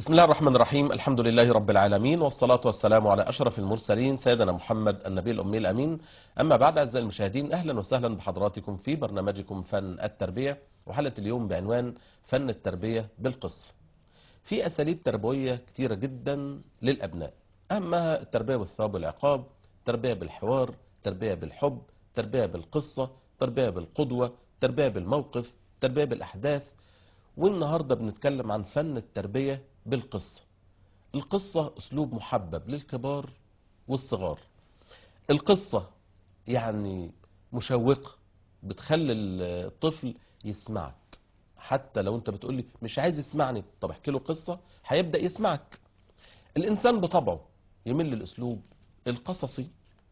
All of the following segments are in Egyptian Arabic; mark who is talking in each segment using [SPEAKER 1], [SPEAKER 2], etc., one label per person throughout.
[SPEAKER 1] بسم الله الرحمن الرحيم الحمد لله رب العالمين والصلاة والسلام على أشرف المرسلين سيدنا محمد النبي الأمي الأمين أما بعد أعزائي المشاهدين أهلا وسهلا بحضراتكم في برنامجكم فن التربية وحلقة اليوم بعنوان فن التربية بالقصة في أساليب تربوية كتيرة جدا للأبناء أهمها التربية بالثواب والعقاب تربية بالحوار تربية بالحب تربية بالقصة تربية بالقدوة تربية بالموقف تربية بالأحداث والنهاردة بنتكلم عن فن التربية بالقصة القصة أسلوب محبب للكبار والصغار القصة يعني مشوقة بتخلي الطفل يسمعك حتى لو انت بتقولي مش عايز يسمعني طب احكي له قصة هيبدأ يسمعك الإنسان بطبعه يميل للأسلوب القصصي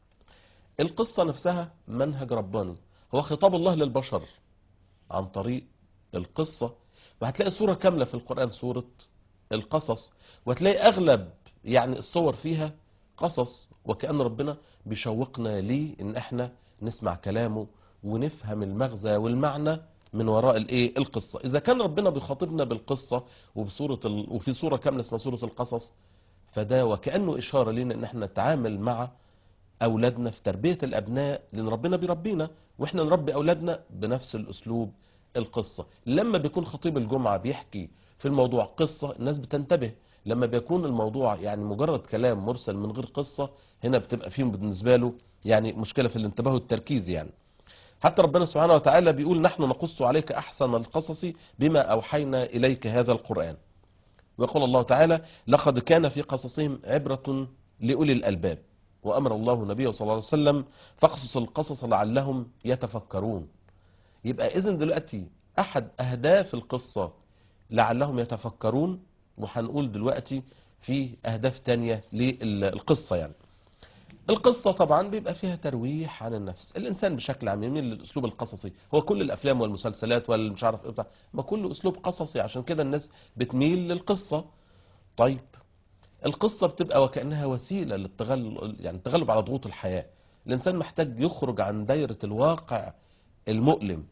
[SPEAKER 1] القصة نفسها منهج رباني هو خطاب الله للبشر عن طريق القصة وهتلاقي صورة كاملة في القرآن سورة القصص وهتلاقي أغلب يعني الصور فيها قصص وكأن ربنا بيشوقنا ليه إن احنا نسمع كلامه ونفهم المغزى والمعنى من وراء الايه القصة إذا كان ربنا بيخاطبنا بالقصة وبصورة ال... وفي صورة كاملة اسمها سورة القصص فده وكأنه إشارة لنا إن احنا نتعامل مع أولادنا في تربية الأبناء لأن ربنا بيربينا وإحنا نربي أولادنا بنفس الأسلوب القصة لما بيكون خطيب الجمعة بيحكي في الموضوع قصة الناس بتنتبه لما بيكون الموضوع يعني مجرد كلام مرسل من غير قصة هنا بتبقى فيهم بالنسبة له يعني مشكلة في الانتباه والتركيز يعني حتى ربنا سبحانه وتعالى بيقول نحن نقص عليك أحسن القصص بما أوحينا إليك هذا القرآن ويقول الله تعالى لقد كان في قصصهم عبرة لأولي الألباب وأمر الله نبيه صلى الله عليه وسلم فاقصص القصص لعلهم يتفكرون يبقى إذن دلوقتي أحد أهداف القصة لعلهم يتفكرون وهنقول دلوقتي في أهداف تانية للقصة يعني القصة طبعا بيبقى فيها ترويح عن النفس الإنسان بشكل عام يميل للأسلوب القصصي هو كل الأفلام والمسلسلات والمش عارف إيه بتاع ما كله أسلوب قصصي عشان كده الناس بتميل للقصة طيب القصة بتبقى وكأنها وسيلة للتغلب يعني التغلب على ضغوط الحياة الإنسان محتاج يخرج عن دايرة الواقع المؤلم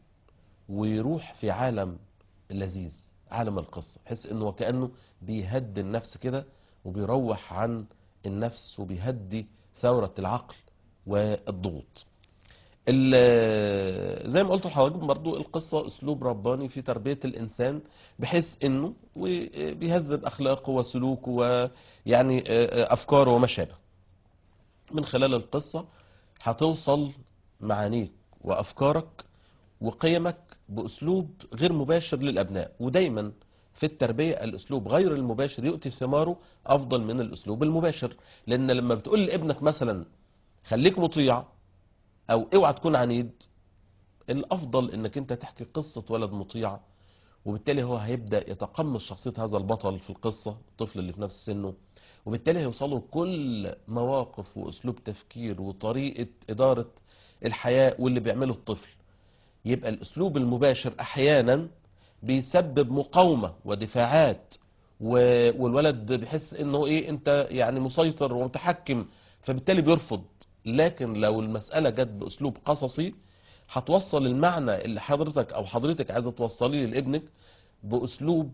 [SPEAKER 1] ويروح في عالم لذيذ عالم القصة بحيث انه وكأنه بيهدي النفس كده وبيروح عن النفس وبيهدي ثورة العقل والضغوط زي ما قلت لحضراتكم برضو القصة اسلوب رباني في تربية الانسان بحيث انه بيهذب اخلاقه وسلوكه ويعني افكاره وما شابه من خلال القصة هتوصل معانيك وافكارك وقيمك بأسلوب غير مباشر للأبناء ودايما في التربية الأسلوب غير المباشر يؤتي ثماره أفضل من الأسلوب المباشر لأن لما بتقول لابنك مثلا خليك مطيع أو اوعى تكون عنيد الأفضل أنك أنت تحكي قصة ولد مطيع وبالتالي هو هيبدأ يتقمص شخصية هذا البطل في القصة الطفل اللي في نفس سنه وبالتالي هيوصلوا كل مواقف وأسلوب تفكير وطريقة إدارة الحياة واللي بيعمله الطفل يبقى الاسلوب المباشر احيانا بيسبب مقاومة ودفاعات والولد بيحس انه ايه انت يعني مسيطر ومتحكم فبالتالي بيرفض لكن لو المسألة جت باسلوب قصصي هتوصل المعنى اللي حضرتك او حضرتك عايزة توصليه لابنك باسلوب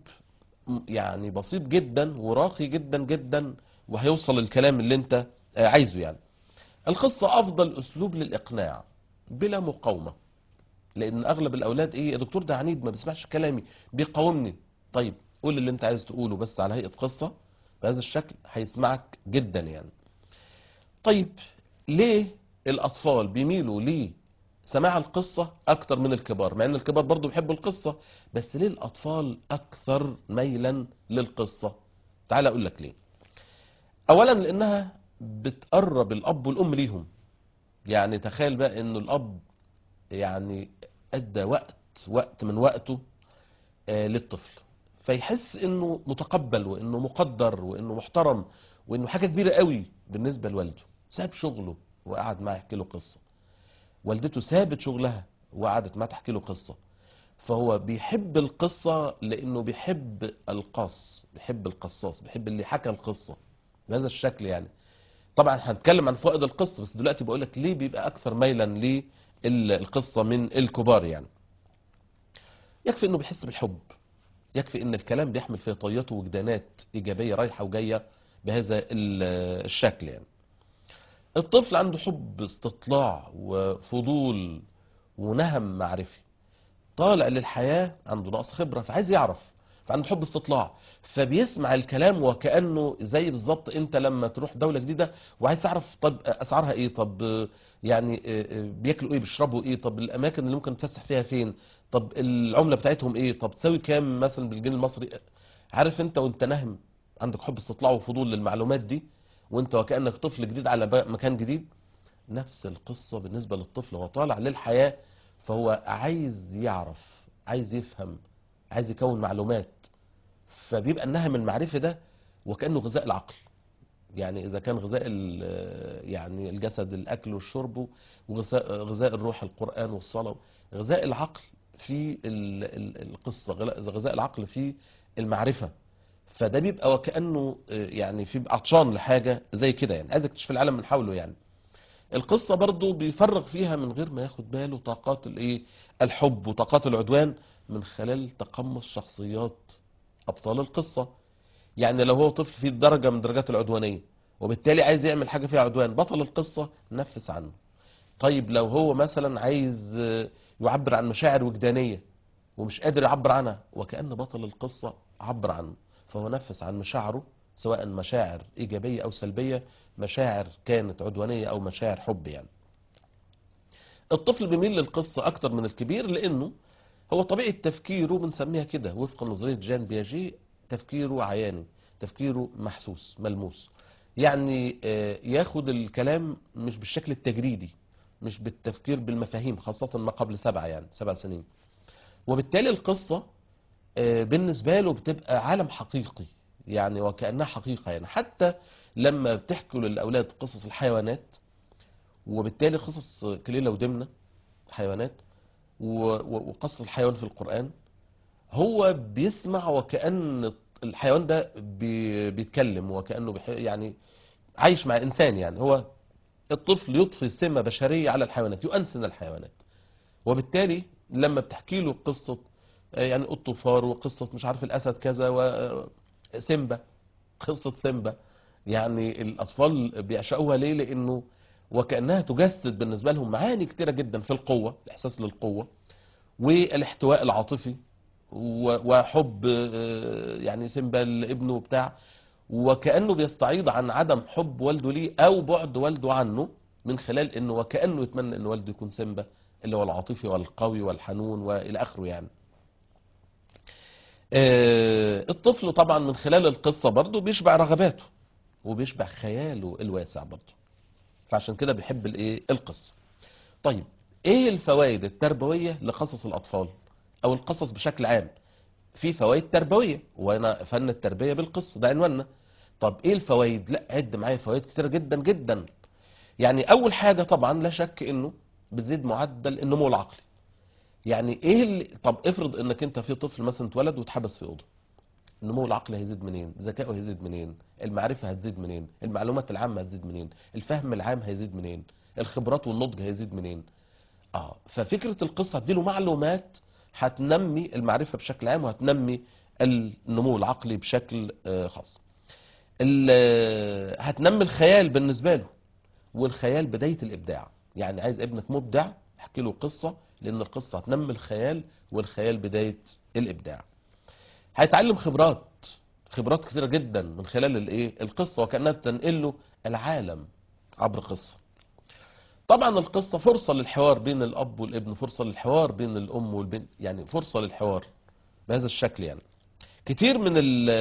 [SPEAKER 1] يعني بسيط جدا وراقي جدا جدا وهيوصل الكلام اللي انت عايزه يعني القصة افضل اسلوب للاقناع بلا مقاومة لان اغلب الاولاد ايه يا دكتور ده عنيد ما بيسمعش كلامي بيقاومني طيب قول اللي انت عايز تقوله بس على هيئه قصه بهذا الشكل هيسمعك جدا يعني طيب ليه الاطفال بيميلوا ليه سماع القصة أكتر من الكبار مع أن الكبار برضو بيحبوا القصة بس ليه الأطفال أكثر ميلا للقصة تعال أقول لك ليه أولا لأنها بتقرب الأب والأم ليهم يعني تخيل بقى أنه الأب يعني ادى وقت وقت من وقته آه للطفل فيحس انه متقبل وانه مقدر وانه محترم وانه حاجه كبيره قوي بالنسبه لوالده ساب شغله وقعد معاه يحكي له قصه والدته سابت شغلها وقعدت معاه تحكي له قصه فهو بيحب القصه لانه بيحب القص بيحب القصاص بيحب اللي حكى القصه بهذا الشكل يعني طبعا هنتكلم عن فوائد القصه بس دلوقتي بقول لك ليه بيبقى اكثر ميلا ليه القصة من الكبار يعني يكفي انه بيحس بالحب يكفي ان الكلام بيحمل في طياته وجدانات ايجابيه رايحه وجايه بهذا ال- الشكل يعني الطفل عنده حب استطلاع وفضول ونهم معرفي طالع للحياة عنده نقص خبرة فعايز يعرف فعنده حب استطلاع فبيسمع الكلام وكأنه زي بالظبط انت لما تروح دولة جديدة وعايز تعرف طب اسعارها ايه طب يعني بياكلوا ايه بيشربوا ايه طب الاماكن اللي ممكن تفسح فيها فين طب العملة بتاعتهم ايه طب تساوي كام مثلا بالجنيه المصري عارف انت وانت نهم عندك حب استطلاع وفضول للمعلومات دي وانت وكأنك طفل جديد على ب- مكان جديد نفس القصة بالنسبة للطفل هو طالع للحياة فهو عايز يعرف عايز يفهم عايز يكون معلومات فبيبقى النهم المعرفي ده وكأنه غذاء العقل يعني إذا كان غذاء ال- يعني الجسد الأكل والشرب وغذاء غذاء الروح القرآن والصلاة غذاء العقل في ال- ال- القصة غلا- غذاء العقل في المعرفة فده بيبقى وكأنه آه، يعني في عطشان لحاجة زي كده يعني عايز يكتشف العالم من حوله يعني القصة برضو بيفرغ فيها من غير ما ياخد باله طاقات الايه الحب وطاقات العدوان من خلال تقمص شخصيات ابطال القصة يعني لو هو طفل فيه درجة من درجات العدوانية وبالتالي عايز يعمل حاجة فيها عدوان بطل القصة نفس عنه طيب لو هو مثلا عايز آه، يعبر عن مشاعر وجدانية ومش قادر يعبر عنها وكأن بطل القصة عبر عنه فهو نفس عن مشاعره سواء مشاعر إيجابية أو سلبية مشاعر كانت عدوانية أو مشاعر حب يعني الطفل بيميل للقصة أكتر من الكبير لأنه هو طبيعة تفكيره بنسميها كده وفق نظرية جان بياجي تفكيره عياني تفكيره محسوس ملموس يعني آه، ياخد الكلام مش بالشكل التجريدي مش بالتفكير بالمفاهيم خاصة ما قبل سبعة يعني سبع سنين وبالتالي القصة آه، بالنسبة له بتبقى عالم حقيقي يعني وكأنها حقيقة يعني حتى لما بتحكوا للأولاد قصص الحيوانات وبالتالي قصص كليلة ودمنة حيوانات و- و- وقصص الحيوان في القرآن هو بيسمع وكأن الحيوان ده بي- بيتكلم وكأنه بيح- يعني عايش مع إنسان يعني هو الطفل يضفي سمة بشرية على الحيوانات يؤنسن الحيوانات وبالتالي لما بتحكي له قصة آه، يعني قط وفار وقصة مش عارف الأسد كذا وسيمبا قصة سيمبا يعني الأطفال بيعشقوها ليه لأنه وكأنها تجسد بالنسبة لهم معاني كتيرة جدا في القوة الإحساس للقوة والاحتواء العاطفي و- وحب آه، يعني سيمبا لابنه بتاع وكأنه بيستعيض عن عدم حب والده ليه أو بعد والده عنه من خلال انه وكأنه يتمنى ان والده يكون سيمبا اللي هو العاطفي والقوي والحنون والى اخره يعني آه، الطفل طبعا من خلال القصة برضه بيشبع رغباته وبيشبع خياله الواسع برضه فعشان كده بيحب الايه القصة طيب ايه الفوائد التربوية لقصص الاطفال او القصص بشكل عام في فوائد تربوية وانا فن التربية بالقصة ده عنواننا طب ايه الفوائد لا عد معايا فوائد كتيرة جدا جدا يعني اول حاجة طبعا لا شك انه بتزيد معدل النمو العقلي يعني ايه اللي طب افرض انك انت في طفل مثلا اتولد واتحبس في اوضه النمو العقلي هيزيد منين ذكائه هيزيد منين المعرفة هتزيد منين المعلومات العامة هتزيد منين الفهم العام هيزيد منين الخبرات والنضج هيزيد منين اه ففكرة القصة هتديله معلومات هتنمي المعرفة بشكل عام وهتنمي النمو العقلي بشكل آه، خاص ال- آه، هتنمي الخيال بالنسبة له والخيال بداية الإبداع يعني عايز ابنك مبدع احكي له قصة لأن القصة هتنمي الخيال والخيال بداية الإبداع هيتعلم خبرات خبرات كتيرة جدا من خلال الايه القصة وكأنها تنقل له العالم عبر قصة طبعا القصة فرصة للحوار بين الأب والابن فرصة للحوار بين الأم والبنت يعني فرصة للحوار بهذا الشكل يعني كتير من ال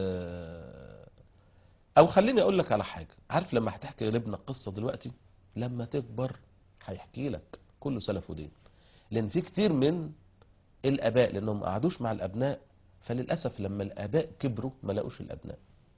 [SPEAKER 1] أو خليني أقول لك على حاجة عارف لما هتحكي لابنك قصة دلوقتي لما تكبر هيحكي لك كله سلف ودين لأن في كتير من الآباء لأنهم ما قعدوش مع الأبناء فللأسف لما الآباء كبروا ما لقوش الأبناء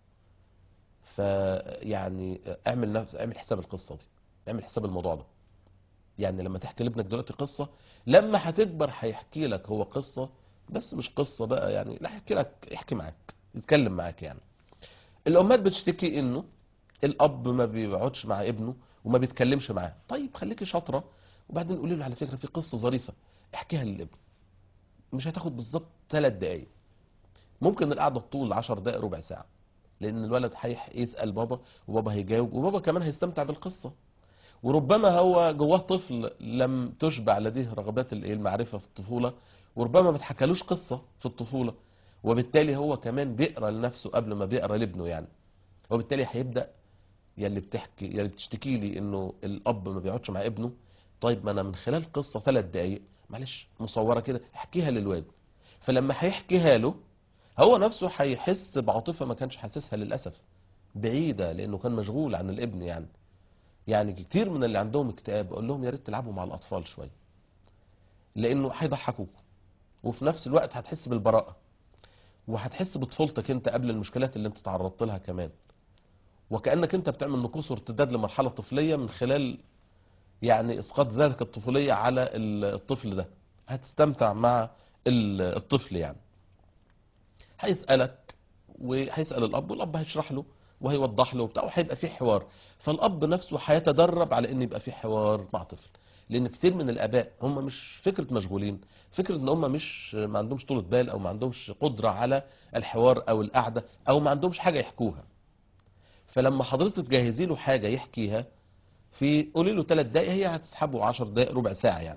[SPEAKER 1] فيعني اعمل نفس اعمل حساب القصة دي اعمل حساب الموضوع ده يعني لما تحكي لابنك دلوقتي قصة لما هتكبر هيحكي لك هو قصة بس مش قصة بقى يعني لا يحكي لك يحكي معاك يتكلم معاك يعني الأمهات بتشتكي إنه الأب ما بيقعدش مع ابنه وما بيتكلمش معاه طيب خليكي شاطرة وبعدين قولي له على فكرة في قصة ظريفة احكيها للابن مش هتاخد بالظبط ثلاث دقايق ممكن القعده تطول 10 دقائق ربع ساعه لان الولد هيح يسال بابا وبابا هيجاوب وبابا كمان هيستمتع بالقصه وربما هو جواه طفل لم تشبع لديه رغبات الايه المعرفه في الطفوله وربما ما اتحكلوش قصه في الطفوله وبالتالي هو كمان بيقرا لنفسه قبل ما بيقرا لابنه يعني وبالتالي هيبدا يا اللي بتحكي يا اللي بتشتكي لي انه الاب ما بيقعدش مع ابنه طيب ما انا من خلال قصه ثلاث دقائق معلش مصوره كده احكيها للواد فلما هيحكيها له هو نفسه هيحس بعاطفه ما كانش حاسسها للاسف بعيده لانه كان مشغول عن الابن يعني يعني كتير من اللي عندهم اكتئاب اقول لهم يا ريت تلعبوا مع الاطفال شويه لانه هيضحكوك وفي نفس الوقت هتحس بالبراءه وهتحس بطفولتك انت قبل المشكلات اللي انت تعرضت لها كمان وكانك انت بتعمل نقوص وارتداد لمرحله طفليه من خلال يعني اسقاط ذاتك الطفوليه على الطفل ده هتستمتع مع الطفل يعني هيسالك وهيسال الاب والاب هيشرح له وهيوضح له وبتاع وهيبقى في حوار فالاب نفسه هيتدرب على ان يبقى في حوار مع طفل لان كتير من الاباء هم مش فكره مشغولين فكره ان هم مش ما عندهمش طولة بال او ما عندهمش قدره على الحوار او القعده او ما عندهمش حاجه يحكوها فلما حضرتك تجهزي له حاجه يحكيها في قولي له ثلاث دقائق هي هتسحبه 10 دقائق ربع ساعه يعني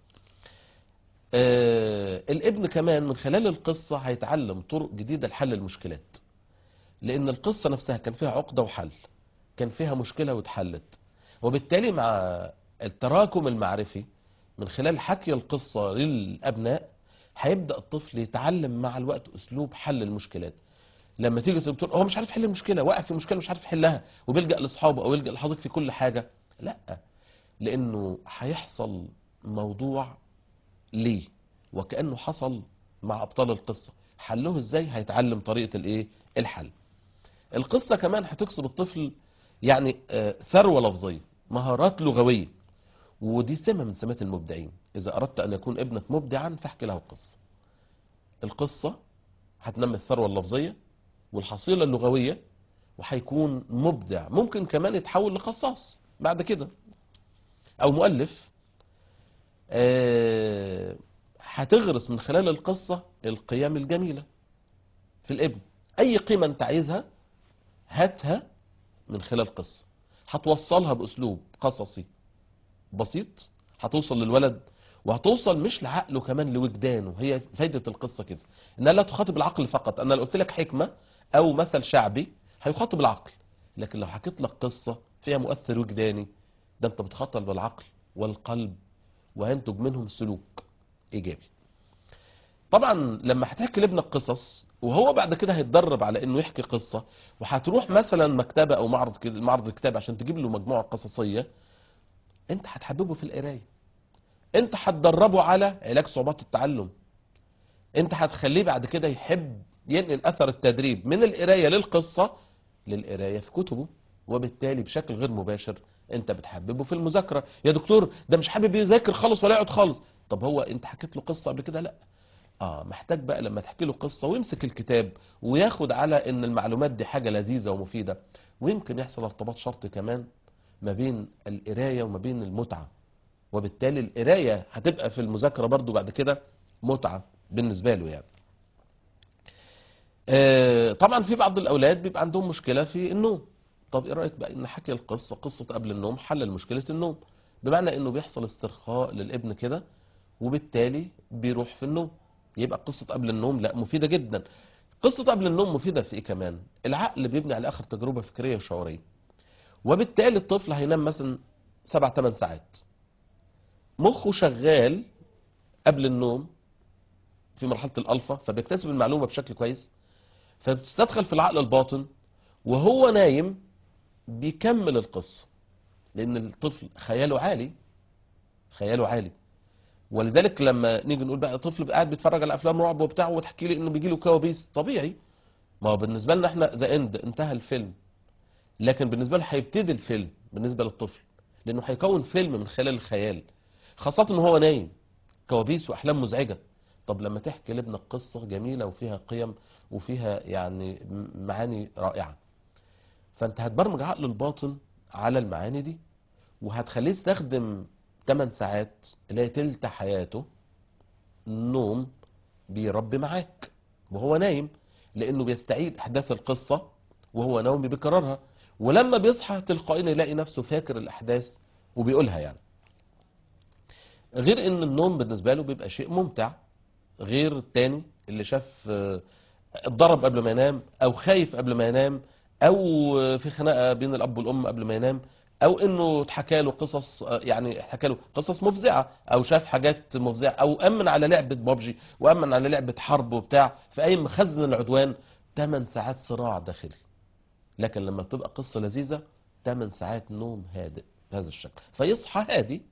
[SPEAKER 1] آه الابن كمان من خلال القصه هيتعلم طرق جديده لحل المشكلات لان القصه نفسها كان فيها عقده وحل كان فيها مشكله واتحلت وبالتالي مع التراكم المعرفي من خلال حكي القصه للابناء هيبدا الطفل يتعلم مع الوقت اسلوب حل المشكلات لما تيجي تقول هو مش عارف يحل المشكله واقع في مشكله مش عارف يحلها وبيلجا لاصحابه او يلجا لحضرتك في كل حاجه لا لانه هيحصل موضوع ليه وكانه حصل مع ابطال القصه حلوه ازاي هيتعلم طريقه الايه الحل القصه كمان هتكسب الطفل يعني آه، ثروه لفظيه مهارات لغويه ودي سمه من سمات المبدعين اذا اردت ان يكون ابنك مبدعا فاحكي له القصه القصه هتنمي الثروه اللفظيه والحصيله اللغويه وهيكون مبدع ممكن كمان يتحول لقصاص بعد كده او مؤلف آه، هتغرس من خلال القصه القيم الجميله في الابن اي قيمه انت عايزها هاتها من خلال قصه هتوصلها باسلوب قصصي بسيط هتوصل للولد وهتوصل مش لعقله كمان لوجدانه هي فايده القصه كده انها لا تخاطب العقل فقط انا لو قلت لك حكمه او مثل شعبي هيخاطب العقل لكن لو حكيت لك قصه فيها مؤثر وجداني ده انت بتخاطب بالعقل والقلب وهينتج منهم سلوك ايجابي طبعا لما هتحكي لابنك قصص وهو بعد كده هيتدرب على انه يحكي قصه وهتروح مثلا مكتبه او معرض كده- معرض الكتاب عشان تجيب له مجموعه قصصيه انت هتحببه في القرايه انت هتدربه على علاج صعوبات التعلم انت هتخليه بعد كده يحب ينقل اثر التدريب من القرايه للقصه للقرايه في كتبه وبالتالي بشكل غير مباشر انت بتحببه في المذاكره يا دكتور ده مش حابب يذاكر خالص ولا يقعد خالص طب هو انت حكيت له قصه قبل كده لا اه محتاج بقى لما تحكي له قصه ويمسك الكتاب وياخد على ان المعلومات دي حاجه لذيذه ومفيده ويمكن يحصل ارتباط شرطي كمان ما بين القرايه وما بين المتعه وبالتالي القرايه هتبقى في المذاكره برضو بعد كده متعه بالنسبه له يعني آه، طبعا في بعض الاولاد بيبقى عندهم مشكله في النوم طب ايه رايك بقى ان حكي القصه قصه قبل النوم حل مشكله النوم بمعنى انه بيحصل استرخاء للابن كده وبالتالي بيروح في النوم يبقى قصه قبل النوم لا مفيده جدا قصه قبل النوم مفيده في ايه كمان العقل بيبني على اخر تجربه فكريه وشعوريه وبالتالي الطفل هينام مثلا سبع ثمان ساعات مخه شغال قبل النوم في مرحله الالفا فبيكتسب المعلومه بشكل كويس فبتستدخل في العقل الباطن وهو نايم بيكمل القصه لان الطفل خياله عالي خياله عالي ولذلك لما نيجي نقول بقى طفل قاعد بيتفرج على افلام رعب وبتاع وتحكي لي انه بيجي له كوابيس طبيعي ما هو بالنسبه لنا احنا ذا اند انتهى الفيلم لكن بالنسبه له هيبتدي الفيلم بالنسبه للطفل لانه هيكون فيلم من خلال الخيال خاصه ان هو نايم كوابيس واحلام مزعجه طب لما تحكي لابنك قصه جميله وفيها قيم وفيها يعني م- معاني رائعه فانت هتبرمج عقل الباطن على المعاني دي وهتخليه يستخدم 8 ساعات اللي هي تلت حياته النوم بيربي معاك وهو نايم لانه بيستعيد احداث القصة وهو نومي بيكررها ولما بيصحى تلقائيا يلاقي نفسه فاكر الاحداث وبيقولها يعني غير ان النوم بالنسبة له بيبقى شيء ممتع غير التاني اللي شاف آه، اتضرب قبل ما ينام او خايف قبل ما ينام او في خناقه بين الاب والام قبل ما ينام او انه اتحكى له قصص آه، يعني حكى له قصص مفزعه او شاف حاجات مفزعه او امن على لعبه بابجي وامن على لعبه حرب وبتاع في اي مخزن العدوان 8 ساعات صراع داخلي لكن لما بتبقى قصه لذيذه 8 ساعات نوم هادئ بهذا الشكل فيصحى هادي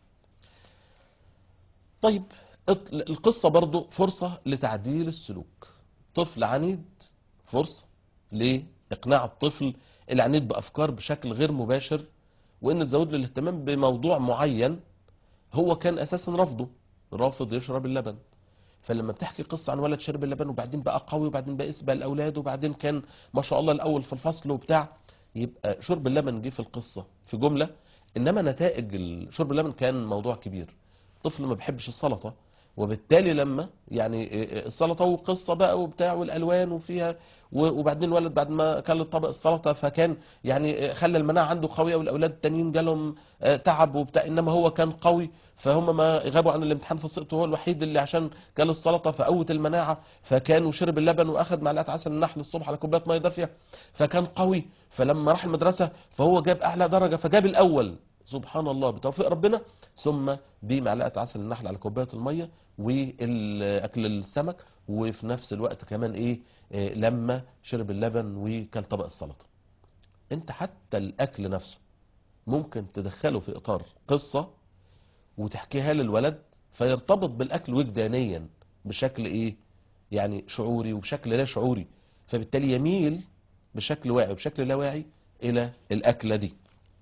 [SPEAKER 1] طيب اط- القصة برضو فرصة لتعديل السلوك طفل عنيد فرصة لإقناع الطفل العنيد بأفكار بشكل غير مباشر وإن تزود له الاهتمام بموضوع معين هو كان أساسا رفضه رافض يشرب اللبن فلما بتحكي قصة عن ولد شرب اللبن وبعدين بقى قوي وبعدين بقى يسبق الأولاد وبعدين كان ما شاء الله الأول في الفصل وبتاع يبقى شرب اللبن جه في القصة في جملة إنما نتائج ال- شرب اللبن كان موضوع كبير طفل ما بيحبش السلطة وبالتالي لما يعني السلطة وقصة بقى وبتاع والألوان وفيها و- وبعدين الولد بعد ما كل طبق السلطة فكان يعني خلى المناعة عنده قوية والأولاد التانيين جالهم آه، تعب وبتاع إنما هو كان قوي فهم ما غابوا عن الامتحان فسقطوا هو الوحيد اللي عشان كل السلطة فقوت المناعة فكان وشرب اللبن وأخذ معلقة عسل النحل الصبح على كوباية مية دافية فكان قوي فلما راح المدرسة فهو جاب أعلى درجة فجاب الأول سبحان الله بتوفيق ربنا ثم بمعلقه عسل النحل على كوبايه الميه واكل السمك وفي نفس الوقت كمان ايه آه، لما شرب اللبن وكل طبق السلطه انت حتى الاكل نفسه ممكن تدخله في اطار قصه وتحكيها للولد فيرتبط بالاكل وجدانيا بشكل ايه يعني شعوري وبشكل لا شعوري فبالتالي يميل بشكل واعي وبشكل لا واعي الى الاكله دي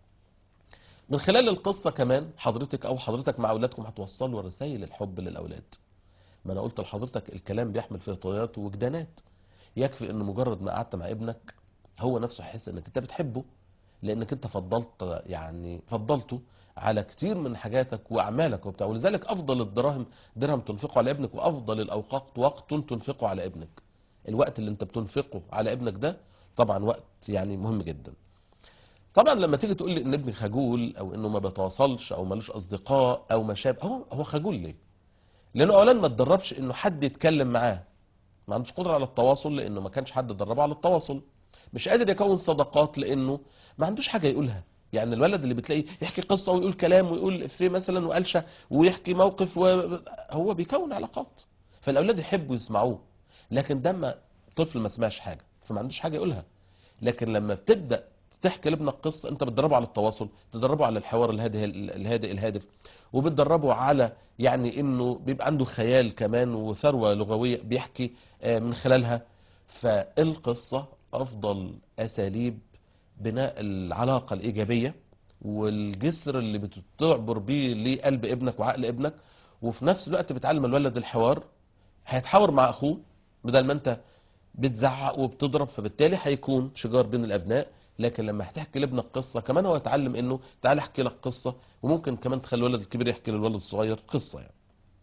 [SPEAKER 1] من خلال القصة كمان حضرتك أو حضرتك مع أولادكم هتوصلوا رسائل الحب للأولاد ما أنا قلت لحضرتك الكلام بيحمل فيه طيات ووجدانات يكفي أن مجرد ما قعدت مع ابنك هو نفسه هيحس أنك أنت بتحبه لأنك أنت فضلت يعني فضلته على كتير من حاجاتك وأعمالك وبتاع ولذلك أفضل الدراهم درهم تنفقه على ابنك وأفضل الأوقات وقت تنفقه على ابنك الوقت اللي أنت بتنفقه على ابنك ده طبعا وقت يعني مهم جدا طبعا لما تيجي تقول لي ان ابني خجول او انه ما بيتواصلش او ملوش اصدقاء او ما شابه هو هو خجول ليه لانه اولا ما اتدربش انه حد يتكلم معاه ما عندوش قدره على التواصل لانه ما كانش حد دربه على التواصل مش قادر يكون صداقات لانه ما عندوش حاجه يقولها يعني الولد اللي بتلاقيه يحكي قصه ويقول كلام ويقول افيه مثلا وقلشه ويحكي موقف وهو بيكون علاقات فالاولاد يحبوا يسمعوه لكن ده ما طفل ما سمعش حاجه فما عندوش حاجه يقولها لكن لما بتبدا تحكي لابنك قصه انت بتدربه على التواصل تدربه على الحوار الهادئ الهادئ الهادف وبتدربه على يعني انه بيبقى عنده خيال كمان وثروه لغويه بيحكي آه، من خلالها فالقصه افضل اساليب بناء العلاقه الايجابيه والجسر اللي بتعبر بيه لقلب ابنك وعقل ابنك وفي نفس الوقت بتعلم الولد الحوار هيتحاور مع اخوه بدل ما انت بتزعق وبتضرب فبالتالي هيكون شجار بين الابناء لكن لما هتحكي لابنك قصه كمان هو يتعلم انه تعالى احكي لك قصه وممكن كمان تخلي الولد الكبير يحكي للولد الصغير قصه يعني.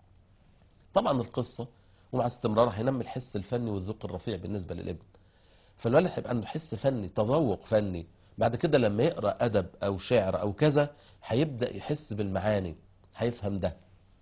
[SPEAKER 1] طبعا القصه ومع استمرار هينمي الحس الفني والذوق الرفيع بالنسبه للابن. فالولد هيبقى عنده حس فني تذوق فني بعد كده لما يقرا ادب او شعر او كذا هيبدا يحس بالمعاني هيفهم ده.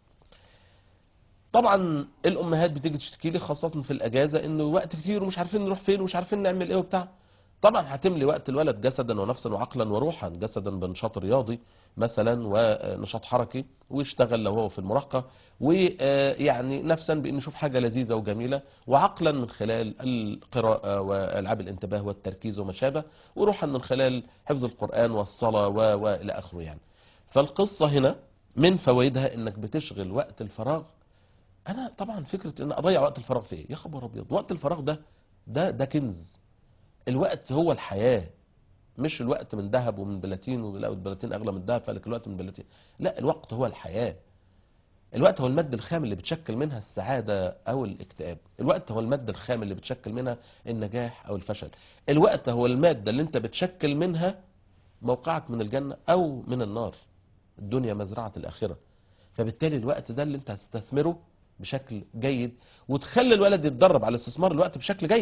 [SPEAKER 1] طبعا الامهات بتيجي تشتكي لي خاصه في الاجازه انه وقت كتير ومش عارفين نروح فين ومش عارفين نعمل ايه وبتاع طبعا هتملي وقت الولد جسدا ونفسا وعقلا وروحا جسدا بنشاط رياضي مثلا ونشاط حركي ويشتغل لو هو في المراهقه ويعني نفسا بان يشوف حاجه لذيذه وجميله وعقلا من خلال القراءه والعاب الانتباه والتركيز وما شابه وروحا من خلال حفظ القران والصلاه و- والى اخره يعني فالقصه هنا من فوائدها انك بتشغل وقت الفراغ انا طبعا فكره ان اضيع وقت الفراغ في ايه يا خبر ابيض وقت الفراغ ده ده ده كنز الوقت هو الحياه مش الوقت من ذهب ومن بلاتين ولا البلاتين اغلى من الذهب فلك الوقت من بلاتين لا الوقت هو الحياه الوقت هو المادة الخام اللي بتشكل منها السعادة أو الاكتئاب الوقت هو المادة الخام اللي بتشكل منها النجاح أو الفشل الوقت هو المادة اللي انت بتشكل منها موقعك من الجنة أو من النار الدنيا مزرعة الآخرة فبالتالي الوقت ده اللي انت هتستثمره بشكل جيد وتخلي الولد يتدرب على استثمار الوقت بشكل جيد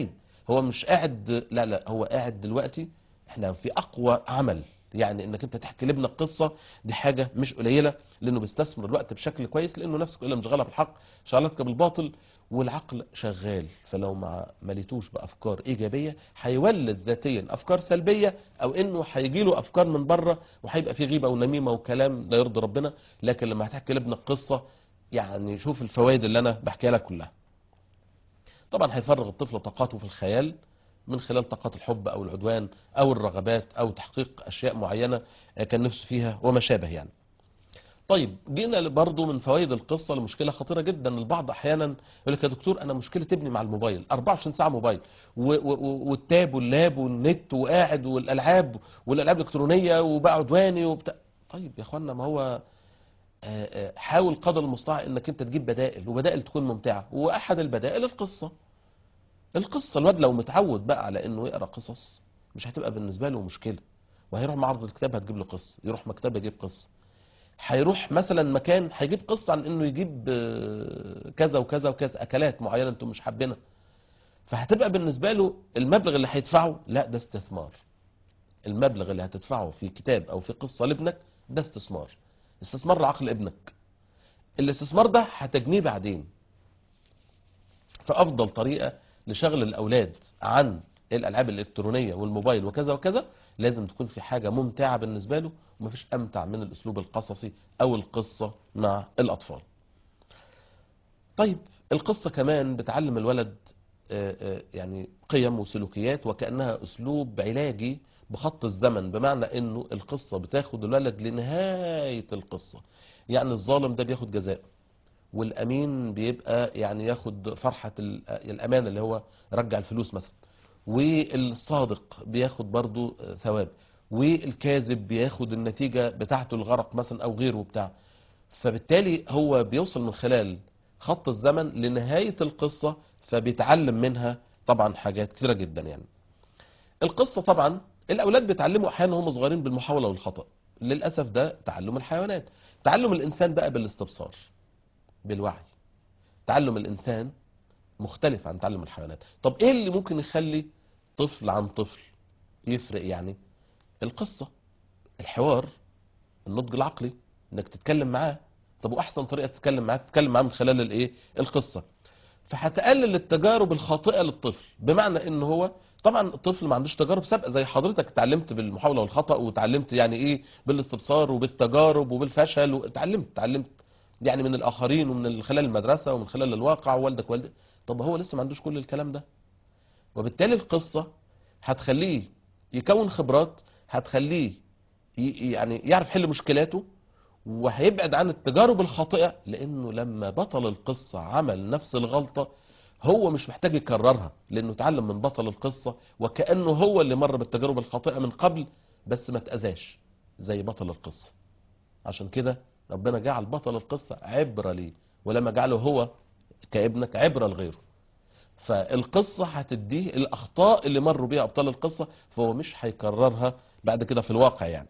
[SPEAKER 1] هو مش قاعد لا لا هو قاعد دلوقتي احنا في اقوى عمل يعني انك انت تحكي لابنك قصه دي حاجه مش قليله لانه بيستثمر الوقت بشكل كويس لانه نفسك الا مشغله بالحق شغلتك بالباطل والعقل شغال فلو ما مليتوش بافكار ايجابيه هيولد ذاتيا افكار سلبيه او انه هيجي له افكار من بره وهيبقى في غيبه ونميمه وكلام لا يرضي ربنا لكن لما هتحكي لابنك قصه يعني شوف الفوائد اللي انا بحكيها لك كلها طبعا هيفرغ الطفل طاقاته في الخيال من خلال طاقات الحب او العدوان او الرغبات او تحقيق اشياء معينه كان نفسه فيها وما شابه يعني طيب جينا برضه من فوائد القصه لمشكله خطيره جدا البعض احيانا يقول لك يا دكتور انا مشكله ابني مع الموبايل 24 ساعه موبايل و- و- والتاب واللاب والنت وقاعد والالعاب والالعاب الالكترونيه وبقى عدواني وبتاع طيب يا اخوانا ما هو آه، آه، حاول قدر المستطاع انك انت تجيب بدائل وبدائل تكون ممتعه واحد البدائل القصه القصه الواد لو متعود بقى على انه يقرا قصص مش هتبقى بالنسبه له مشكله وهيروح معرض الكتاب هتجيب له قصه يروح مكتبه يجيب قصه هيروح مثلا مكان هيجيب قصه عن انه يجيب آه، كذا وكذا وكذا اكلات معينه انتم مش حابينها فهتبقى بالنسبه له المبلغ اللي هيدفعه لا ده استثمار المبلغ اللي هتدفعه في كتاب او في قصه لابنك ده استثمار استثمار لعقل ابنك الاستثمار ده هتجنيه بعدين فافضل طريقه لشغل الاولاد عن الالعاب الالكترونيه والموبايل وكذا وكذا لازم تكون في حاجه ممتعه بالنسبه له ومفيش امتع من الاسلوب القصصي او القصه مع الاطفال طيب القصه كمان بتعلم الولد آه، آه، يعني قيم وسلوكيات وكانها اسلوب علاجي بخط الزمن بمعنى انه القصه بتاخد الولد لنهايه القصه يعني الظالم ده بياخد جزاء والامين بيبقى يعني ياخد فرحه ال- الامان اللي هو رجع الفلوس مثلا والصادق بياخد برضو ثواب والكاذب بياخد النتيجه بتاعته الغرق مثلا او غيره بتاع فبالتالي هو بيوصل من خلال خط الزمن لنهايه القصه فبيتعلم منها طبعا حاجات كثيره جدا يعني القصه طبعا الاولاد بيتعلموا احيانا هم صغيرين بالمحاوله والخطا للاسف ده تعلم الحيوانات تعلم الانسان بقى بالاستبصار بالوعي تعلم الانسان مختلف عن تعلم الحيوانات طب ايه اللي ممكن يخلي طفل عن طفل يفرق يعني القصة الحوار النضج العقلي انك تتكلم معاه طب واحسن طريقة تتكلم معاه تتكلم معاه من خلال الايه القصة فهتقلل التجارب الخاطئة للطفل بمعنى ان هو طبعا الطفل ما عندوش تجارب سابقه زي حضرتك اتعلمت بالمحاوله والخطا وتعلمت يعني ايه بالاستبصار وبالتجارب وبالفشل واتعلمت اتعلمت يعني من الاخرين ومن خلال المدرسه ومن خلال الواقع والدك والدك طب هو لسه ما عندوش كل الكلام ده وبالتالي القصه هتخليه يكون خبرات هتخليه ي- يعني يعرف يحل مشكلاته وهيبعد عن التجارب الخاطئه لانه لما بطل القصه عمل نفس الغلطه هو مش محتاج يكررها لانه اتعلم من بطل القصه وكانه هو اللي مر بالتجارب الخاطئه من قبل بس ما اتاذاش زي بطل القصه عشان كده ربنا جعل بطل القصه عبره ليه ولما جعله هو كابنك عبره لغيره فالقصه هتديه الاخطاء اللي مروا بيها ابطال القصه فهو مش هيكررها بعد كده في الواقع يعني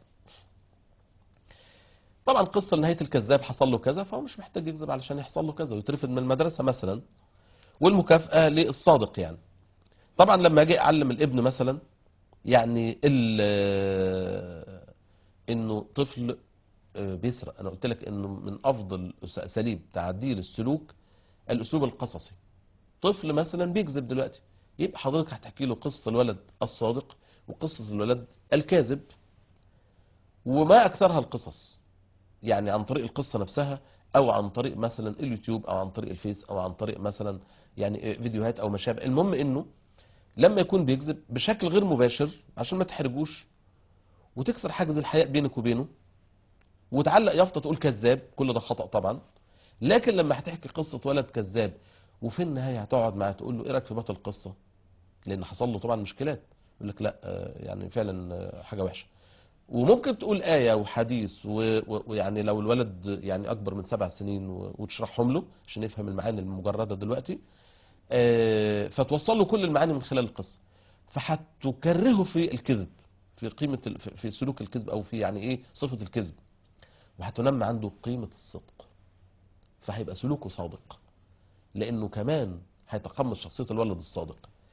[SPEAKER 1] طبعا قصه نهايه الكذاب حصل له كذا فهو مش محتاج يكذب علشان يحصل له كذا ويترفد من المدرسه مثلا والمكافاه للصادق يعني طبعا لما اجي اعلم الابن مثلا يعني ال- انه طفل آه، بيسرق انا قلت لك انه من افضل أس- اساليب تعديل السلوك الاسلوب القصصي طفل مثلا بيكذب دلوقتي يبقى حضرتك هتحكي له قصه الولد الصادق وقصه الولد الكاذب وما اكثرها القصص يعني عن طريق القصه نفسها او عن طريق مثلا اليوتيوب او عن طريق الفيس او عن طريق مثلا يعني فيديوهات او ما شابه المهم انه لما يكون بيكذب بشكل غير مباشر عشان ما تحرجوش وتكسر حاجز الحياء بينك وبينه وتعلق يافطه تقول كذاب كل ده خطأ طبعا لكن لما هتحكي قصة ولد كذاب وفي النهاية هتقعد معاه تقول له ايه رايك في بطل القصة لان حصل له طبعا مشكلات يقول لك لا آه، يعني فعلا آه، حاجة وحشة وممكن تقول آية وحديث و- و- ويعني لو الولد يعني أكبر من سبع سنين و- وتشرحهم له عشان يفهم المعاني المجردة دلوقتي آه، فتوصل له كل المعاني من خلال القصة فهتكرهه في الكذب في قيمة ال- في- في سلوك الكذب أو في يعني إيه صفة الكذب وهتنمى عنده قيمة الصدق فهيبقى سلوكه صادق لأنه كمان هيتقمص شخصية الولد الصادق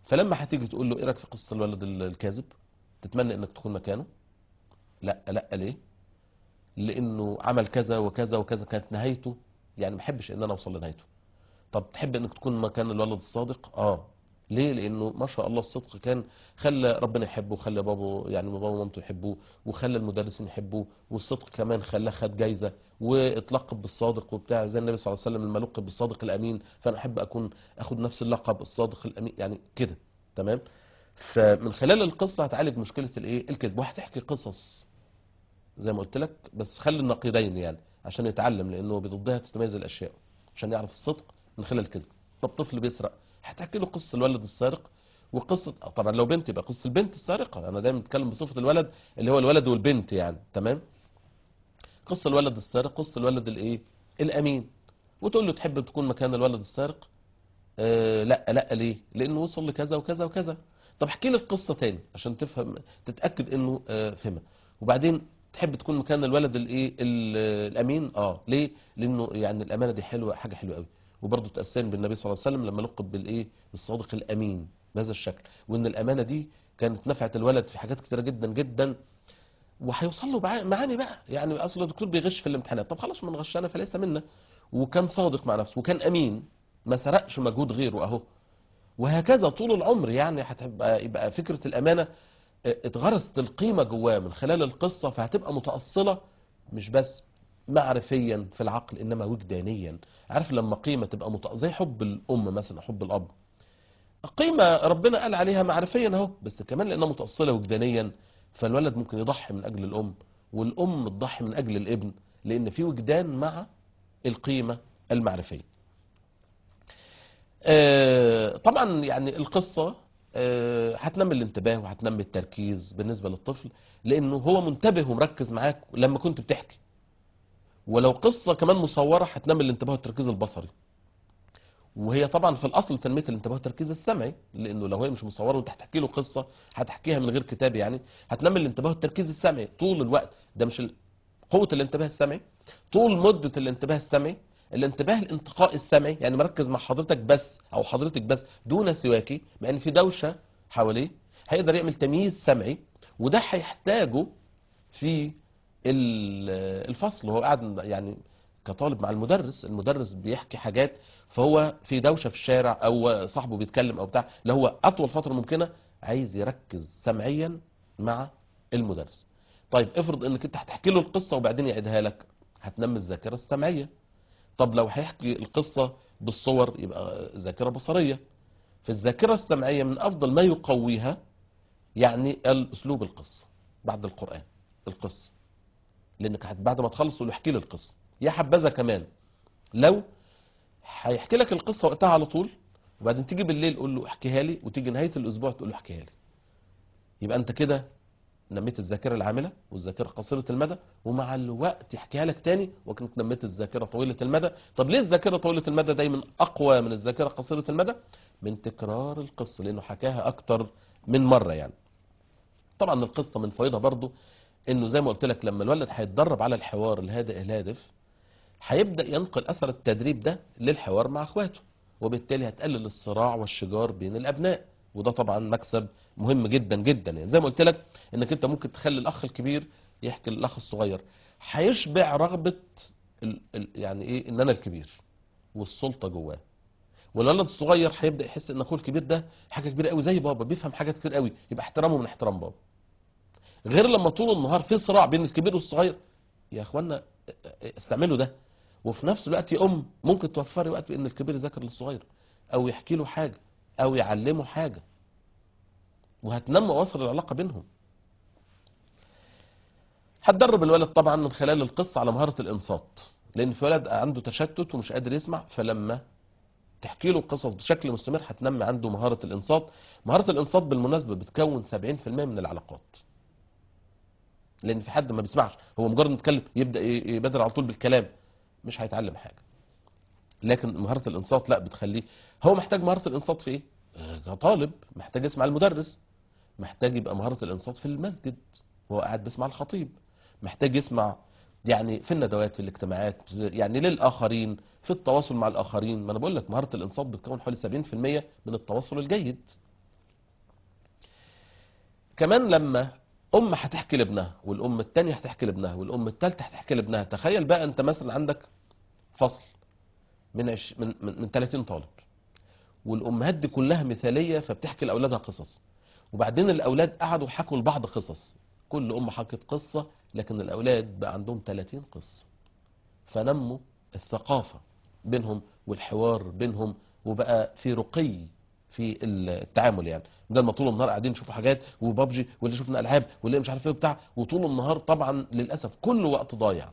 [SPEAKER 1] فلما هتيجي تقول له ايه رايك في قصه الولد ال- الكاذب تتمنى انك تكون مكانه لا لا ليه لانه عمل كذا وكذا وكذا كانت نهايته يعني ما بحبش ان انا اوصل لنهايته طب تحب انك تكون مكان الولد الصادق اه ليه لانه ما شاء الله الصدق كان خلى ربنا يحبه وخلى بابه يعني بابا ومامته يحبوه وخلى المدرسين يحبوه والصدق كمان خلاه خد جايزه واتلقب بالصادق وبتاع زي النبي صلى الله عليه وسلم لما لقب بالصادق الامين فانا احب اكون اخد نفس اللقب الصادق الامين يعني كده تمام فمن خلال القصه هتعالج مشكله الايه الكذب وهتحكي قصص زي ما قلت لك بس خلي النقيضين يعني عشان يتعلم لانه بضدها تتميز الاشياء عشان يعرف الصدق من خلال الكذب طب طفل بيسرق هتحكي له قصه الولد السارق وقصه طبعا لو بنت يبقى قصه البنت السارقه انا دايما بتكلم بصفه الولد اللي هو الولد والبنت يعني تمام قصه الولد السارق قصه الولد الايه الامين وتقول له تحب تكون مكان الولد السارق آه لا لا ليه لانه وصل لكذا وكذا وكذا طب احكي لي القصه تاني عشان تفهم تتاكد انه آه فهمها وبعدين تحب تكون مكان الولد الايه ال- الامين اه ليه لانه يعني الامانه دي حلوه حاجه حلوه قوي وبرضه تاسين بالنبي صلى الله عليه وسلم لما لقب بالايه بالصادق الامين بهذا الشكل وان الامانه دي كانت نفعت الولد في حاجات كتيره جدا جدا وهيوصل له معا- معاني بقى يعني اصل الدكتور بيغش في الامتحانات طب خلاص من غشنا فليس منا وكان صادق مع نفسه وكان امين ما سرقش مجهود غيره اهو وهكذا طول العمر يعني هتبقى يبقى فكره الامانه اتغرست القيمه جواه من خلال القصه فهتبقى متاصله مش بس معرفيا في العقل انما وجدانيا عارف لما قيمه تبقى مت... زي حب الام مثلا حب الاب قيمه ربنا قال عليها معرفيا اهو بس كمان لانها متاصله وجدانيا فالولد ممكن يضحي من اجل الام والام تضحي من اجل الابن لان في وجدان مع القيمه المعرفيه آه، طبعا يعني القصه آه، هتنمي الانتباه وهتنمي التركيز بالنسبه للطفل لانه هو منتبه ومركز معاك لما كنت بتحكي ولو قصه كمان مصوره هتنمي الانتباه والتركيز البصري وهي طبعا في الاصل تنميه الانتباه والتركيز السمعي لانه لو هي مش مصوره وانت هتحكي له قصه هتحكيها من غير كتاب يعني هتنمي الانتباه والتركيز السمعي طول الوقت ده مش ال- قوه الانتباه السمعي طول مده الانتباه السمعي الانتباه الانتقائي السمعي يعني مركز مع حضرتك بس او حضرتك بس دون سواكي مع ان في دوشه حواليه هيقدر يعمل تمييز سمعي وده هيحتاجه في ال- الفصل وهو قاعد يعني كطالب مع المدرس المدرس بيحكي حاجات فهو في دوشه في الشارع او صاحبه بيتكلم او بتاع اللي هو اطول فتره ممكنه عايز يركز سمعيا مع المدرس طيب افرض انك انت هتحكي له القصه وبعدين يعيدها لك هتنمي الذاكره السمعيه طب لو هيحكي القصه بالصور يبقى ذاكره بصريه في الذاكره السمعيه من افضل ما يقويها يعني الاسلوب القصه بعد القران القصه لانك هت- بعد ما تخلص تقول له احكي لي القصه يا حبذا كمان لو هيحكي لك القصه وقتها على طول وبعدين تيجي بالليل قول له احكيها لي وتيجي نهايه الاسبوع تقول له احكيها لي يبقى انت كده نميت الذاكره العامله والذاكره قصيره المدى ومع الوقت يحكيها لك تاني وكنت نميت الذاكره طويله المدى طب ليه الذاكره طويله المدى دايما اقوى من الذاكره قصيره المدى من تكرار القصه لانه حكاها اكتر من مره يعني طبعا القصه من فوائدها برضو انه زي ما قلت لك لما الولد هيتدرب على الحوار الهادئ الهادف هيبدا ينقل اثر التدريب ده للحوار مع اخواته وبالتالي هتقلل الصراع والشجار بين الابناء وده طبعا مكسب مهم جدا جدا يعني زي ما قلت لك انك انت ممكن تخلي الاخ الكبير يحكي للاخ الصغير هيشبع رغبه ال ال يعني ايه ان انا الكبير والسلطه جواه والولد الصغير هيبدا يحس ان اخوه الكبير ده حاجه كبيره قوي زي بابا بيفهم حاجات كتير قوي يبقى احترامه من احترام بابا غير لما طول النهار في صراع بين الكبير والصغير يا اخوانا استعملوا ده وفي نفس الوقت يا ام ممكن توفري وقت بان الكبير يذاكر للصغير او يحكي له حاجه او يعلمه حاجه وهتنمى اواصر العلاقه بينهم هتدرب الولد طبعا من خلال القصه على مهاره الانصات لان في ولد عنده تشتت ومش قادر يسمع فلما تحكي له قصص بشكل مستمر هتنمي عنده مهاره الانصات مهاره الانصات بالمناسبه بتكون 70% من العلاقات لان في حد ما بيسمعش هو مجرد ما يتكلم يبدا ي- يبادر على طول بالكلام مش هيتعلم حاجه لكن مهاره الانصات لا بتخليه هو محتاج مهاره الانصات في ايه آه، كطالب محتاج يسمع المدرس محتاج يبقى مهاره الانصات في المسجد وهو قاعد بيسمع الخطيب محتاج يسمع يعني في الندوات في الاجتماعات يعني للاخرين في التواصل مع الاخرين ما انا بقول لك مهاره الانصات بتكون حوالي 70% من التواصل الجيد كمان لما ام هتحكي لابنها والام التانية هتحكي لابنها والام التالتة هتحكي لابنها تخيل بقى انت مثلا عندك فصل من عش من من, من 30 طالب والامهات دي كلها مثاليه فبتحكي لاولادها قصص وبعدين الاولاد قعدوا حكوا لبعض قصص كل ام حكت قصه لكن الاولاد بقى عندهم 30 قصه فنموا الثقافه بينهم والحوار بينهم وبقى في رقي في التعامل يعني بدل ما طول النهار قاعدين يشوفوا حاجات وبابجي واللي شفنا العاب واللي مش عارف ايه وبتاع وطول النهار طبعا للاسف كل وقت ضايع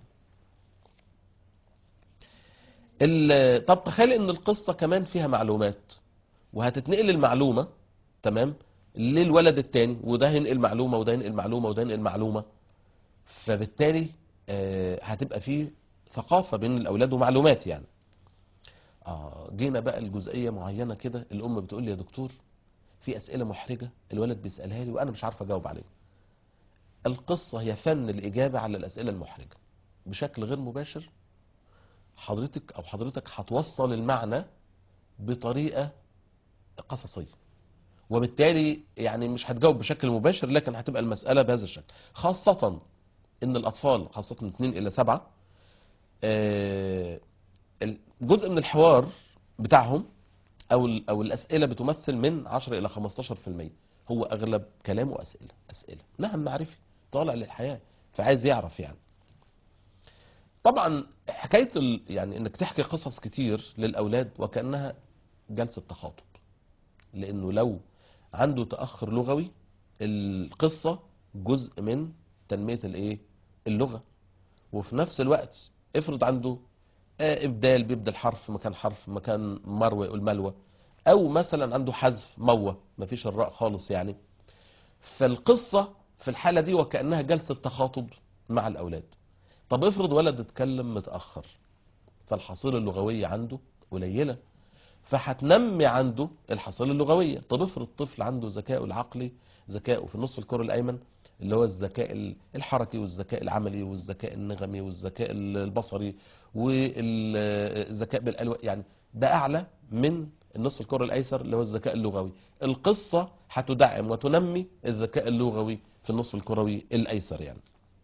[SPEAKER 1] ال- طب تخيل ان القصه كمان فيها معلومات وهتتنقل المعلومه تمام للولد التاني وده هينقل معلومه وده ينقل معلومه وده ينقل معلومه فبالتالي آه، هتبقى فيه ثقافه بين الاولاد ومعلومات يعني اه جينا بقى الجزئيه معينه كده الام بتقول لي يا دكتور في اسئله محرجه الولد بيسالها لي وانا مش عارف اجاوب عليها القصه هي فن الاجابه على الاسئله المحرجه بشكل غير مباشر حضرتك او حضرتك هتوصل المعنى بطريقه قصصيه وبالتالي يعني مش هتجاوب بشكل مباشر لكن هتبقى المساله بهذا الشكل خاصه ان الاطفال خاصه من 2 الى 7 آه، جزء من الحوار بتاعهم او ال- او الاسئله بتمثل من 10 الى 15% هو اغلب كلامه اسئله اسئله نهم معرفي طالع للحياه فعايز يعرف يعني طبعا حكايه ال... يعني انك تحكي قصص كتير للاولاد وكانها جلسه تخاطب لانه لو عنده تاخر لغوي القصه جزء من تنميه الايه اللغه وفي نفس الوقت افرض عنده آه، ابدال بيبدل حرف مكان حرف مكان مروه يقول ملوى او مثلا عنده حذف موه مفيش الراء خالص يعني فالقصه في الحاله دي وكانها جلسه تخاطب مع الاولاد طب افرض ولد اتكلم متاخر فالحصيله اللغويه عنده قليله فهتنمي عنده الحصيله اللغويه طب افرض طفل عنده ذكائه العقلي ذكائه في النصف الكرة الايمن اللي هو الذكاء ال- الحركي والذكاء العملي والذكاء النغمي والذكاء ال- البصري والذكاء بالالوان يعني ده اعلى من النصف الكرة الايسر اللي هو الذكاء اللغوي القصه هتدعم وتنمي الذكاء اللغوي في النصف الكروي الايسر يعني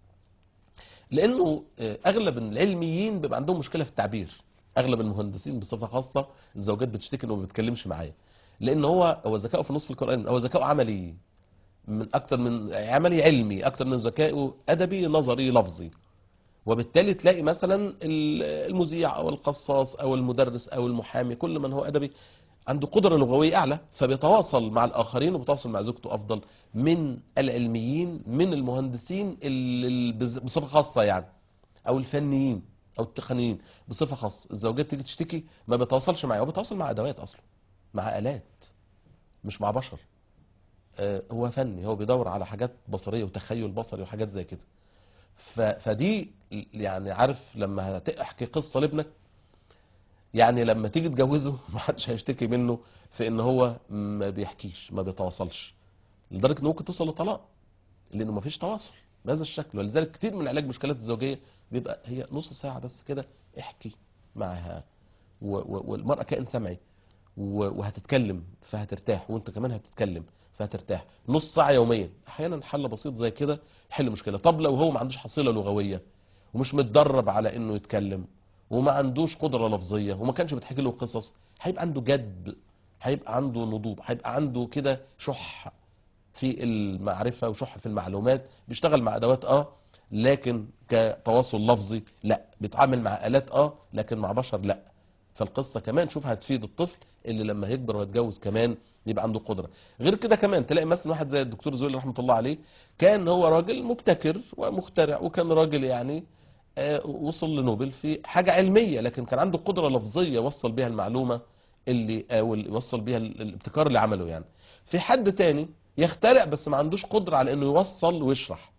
[SPEAKER 1] لانه آه، اغلب العلميين بيبقى عندهم مشكله في التعبير اغلب المهندسين بصفه خاصه الزوجات بتشتكي انه ما بيتكلمش معايا لان هو هو ذكائه في نصف القران هو ذكائه عملي من اكتر من عملي علمي اكتر من ذكائه ادبي نظري لفظي وبالتالي تلاقي مثلا ال- المذيع او القصاص او المدرس او المحامي كل من هو ادبي عنده قدرة لغوية أعلى فبيتواصل مع الآخرين وبيتواصل مع زوجته أفضل من العلميين من المهندسين اللي بز- بصفة خاصة يعني أو الفنيين أو التقنيين بصفة خاصة الزوجات تيجي تشتكي ما بيتواصلش معايا هو بيتواصل مع أدوات أصلا مع آلات مش مع بشر آه، هو فني هو بيدور على حاجات بصرية وتخيل بصري وحاجات زي كده ف- فدي يعني عارف لما هتحكي قصة لابنك يعني لما تيجي تجوزه ما حدش هيشتكي منه في ان هو ما بيحكيش ما بيتواصلش لدرجه انه ممكن توصل لطلاق لانه ما فيش تواصل بهذا الشكل ولذلك كتير من علاج مشكلات الزوجيه بيبقى هي نص ساعه بس كده احكي معها و- و- والمراه كائن سمعي و- وهتتكلم فهترتاح وانت كمان هتتكلم فهترتاح نص ساعه يوميا احيانا حل بسيط زي كده يحل مشكله طب لو هو ما عندوش حصيله لغويه ومش متدرب على انه يتكلم وما عندوش قدره لفظيه وما كانش بتحكي له قصص هيبقى عنده جد هيبقى عنده نضوج هيبقى عنده كده شح في المعرفه وشح في المعلومات بيشتغل مع ادوات اه لكن كتواصل لفظي لا بيتعامل مع الات اه لكن مع بشر لا فالقصه كمان شوف هتفيد الطفل اللي لما يكبر ويتجوز كمان يبقى عنده قدره غير كده كمان تلاقي مثلا واحد زي الدكتور زويل رحمه الله عليه كان هو راجل مبتكر ومخترع وكان راجل يعني آه، وصل لنوبل في حاجه علميه لكن كان عنده قدره لفظيه وصل بيها المعلومه اللي او اللي وصل بيها ال- الابتكار اللي عمله يعني في حد تاني يخترع بس ما عندوش قدره على انه يوصل ويشرح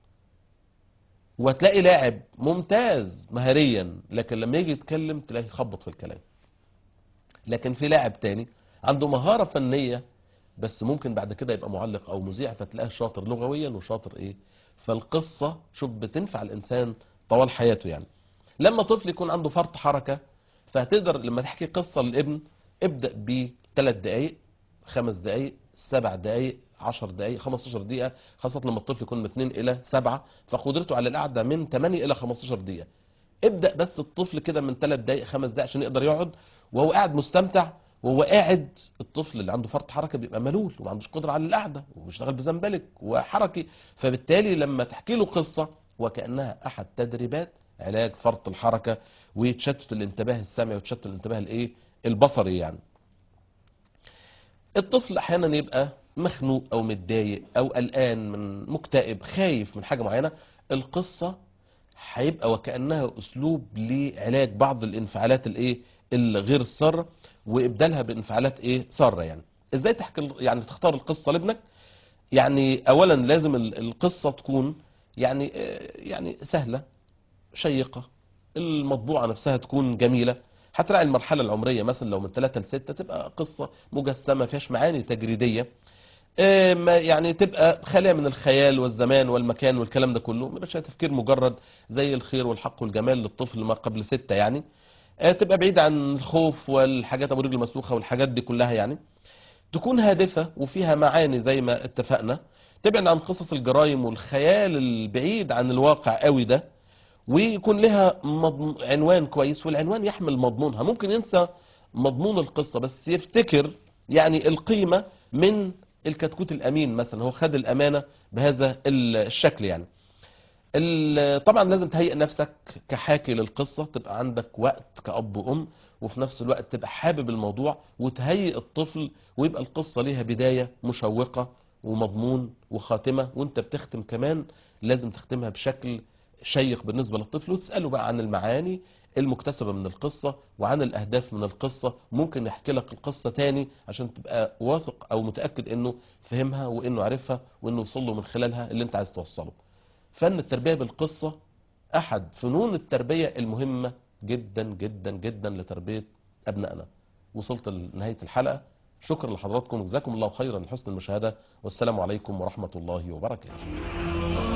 [SPEAKER 1] وتلاقي لاعب ممتاز مهريا لكن لما يجي يتكلم تلاقيه يخبط في الكلام لكن في لاعب تاني عنده مهارة فنية بس ممكن بعد كده يبقى معلق او مذيع فتلاقيه شاطر لغويا وشاطر ايه فالقصة شوف بتنفع الانسان طوال حياته يعني لما طفل يكون عنده فرط حركة فهتقدر لما تحكي قصة للابن ابدأ بثلاث دقايق خمس دقايق سبع دقايق 10 دقائق 15 دقيقة خاصة لما الطفل يكون من 2 إلى 7 فقدرته على القعدة من 8 إلى 15 دقيقة ابدأ بس الطفل كده من 3 دقائق 5 دقائق عشان يقدر يقعد وهو قاعد مستمتع وهو قاعد الطفل اللي عنده فرط حركة بيبقى ملول وما عندوش قدرة على القعدة وبيشتغل بزنبلك وحركي فبالتالي لما تحكي له قصة وكأنها أحد تدريبات علاج فرط الحركة وتشتت الانتباه السمعي وتشتت الانتباه الايه البصري يعني الطفل احيانا يبقى مخنوق او متضايق او قلقان من مكتئب خايف من حاجه معينه القصه هيبقى وكانها اسلوب لعلاج بعض الانفعالات الايه الغير الساره وابدالها بانفعالات ايه ساره يعني ازاي تحكي يعني تختار القصه لابنك يعني اولا لازم ال- القصه تكون يعني آه، يعني سهله شيقه المطبوعه نفسها تكون جميله هتراعي المرحله العمريه مثلا لو من 3 ل 6 تبقى قصه مجسمه ما فيهاش معاني تجريديه آه، ما يعني تبقى خاليه من الخيال والزمان والمكان والكلام ده كله ما يبقاش فيها تفكير مجرد زي الخير والحق والجمال للطفل ما قبل ستة يعني آه، تبقى بعيدة عن الخوف والحاجات ابو رجل مسلوخه والحاجات دي كلها يعني تكون هادفة وفيها معاني زي ما اتفقنا تبعد عن قصص الجرائم والخيال البعيد عن الواقع قوي ده ويكون لها مضم... عنوان كويس والعنوان يحمل مضمونها ممكن ينسى مضمون القصة بس يفتكر يعني القيمة من الكتكوت الأمين مثلا هو خد الأمانة بهذا ال- الشكل يعني ال- طبعا لازم تهيئ نفسك كحاكي للقصة تبقى عندك وقت كأب وأم وفي نفس الوقت تبقى حابب الموضوع وتهيئ الطفل ويبقى القصة ليها بداية مشوقة ومضمون وخاتمة وانت بتختم كمان لازم تختمها بشكل شيق بالنسبة للطفل وتسأله بقى عن المعاني المكتسبة من القصة وعن الأهداف من القصة ممكن يحكي لك القصة تاني عشان تبقى واثق أو متأكد إنه فهمها وإنه عرفها وإنه وصل له من خلالها اللي أنت عايز توصله فن التربية بالقصة أحد فنون التربية المهمة جدا جدا جدا لتربية أبنائنا وصلت لنهاية الحلقة شكرا لحضراتكم وجزاكم الله خيرا لحسن المشاهدة والسلام عليكم ورحمة الله وبركاته